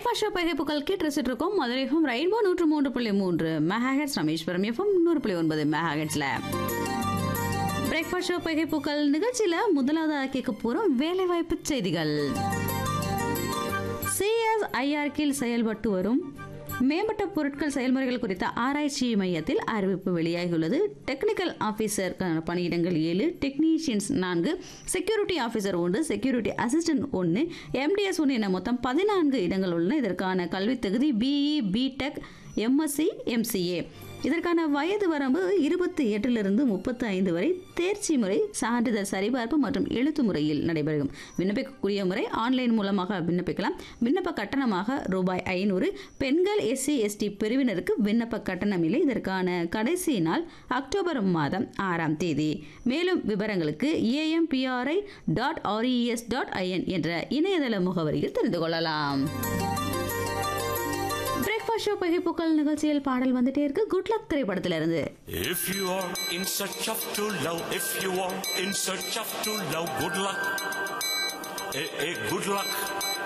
Breakfast show பகைப்புகள் கேட்டு ரசிட்டு இருக்கோம் Madurai FM rainbow நூற்று மூன்று புள்ளி மூன்று மெகாஹெட்ஸ் ரமேஸ்வரம் எஃப்எம் நூறு புள்ளி ஒன்பது மெகாஹெட்ஸ்ல பிரேக்ஃபாஸ்ட் ஷோ பகைப்புகள் நிகழ்ச்சியில முதலாவதாக கேட்க போறோம் வேலைவாய்ப்பு செய்திகள் சிஎஸ்ஐஆர் கீழ் செயல்பட்டு வரும் மேம்பட்ட பொருட்கள் செயல்முறைகள் குறித்த ஆராய்ச்சி மையத்தில் அறிவிப்பு வெளியாகியுள்ளது டெக்னிக்கல் ஆஃபீஸர் பணியிடங்கள் ஏழு டெக்னீஷியன்ஸ் நான்கு செக்யூரிட்டி ஆஃபீஸர் ஒன்று செக்யூரிட்டி அசிஸ்டன்ட் ஒன்று எம்டிஎஸ் ஒன்று என மொத்தம் பதினான்கு இடங்கள் உள்ளன இதற்கான கல்வித் தகுதி பிஇ பிடெக் எம்எஸ்சி எம்சிஏ இதற்கான வயது வரம்பு இருபத்தி எட்டிலிருந்து முப்பத்தி ஐந்து வரை தேர்ச்சி முறை சான்றிதழ் சரிபார்ப்பு மற்றும் எழுத்து முறையில் நடைபெறும் விண்ணப்பிக்கக்கூடிய முறை ஆன்லைன் மூலமாக விண்ணப்பிக்கலாம் விண்ணப்ப கட்டணமாக ரூபாய் ஐநூறு பெண்கள் எஸ்சி எஸ்டி பிரிவினருக்கு விண்ணப்ப கட்டணம் இல்லை இதற்கான கடைசி நாள் அக்டோபர் மாதம் ஆறாம் தேதி மேலும் விவரங்களுக்கு AMPRI dot RES dot IN என்ற இணையதள முகவரியில் தெரிந்து கொள்ளலாம் பிரேக்ஃபாஸ்ட் ஷோ பகிப்புக்கள் நிகழ்ச்சியில் பாடல் வந்துட்டே இருக்கு குட் லக் திரைப்படத்திலிருந்து If you are in search of true love, if you are in search of true love, good luck. Eh, eh, good luck.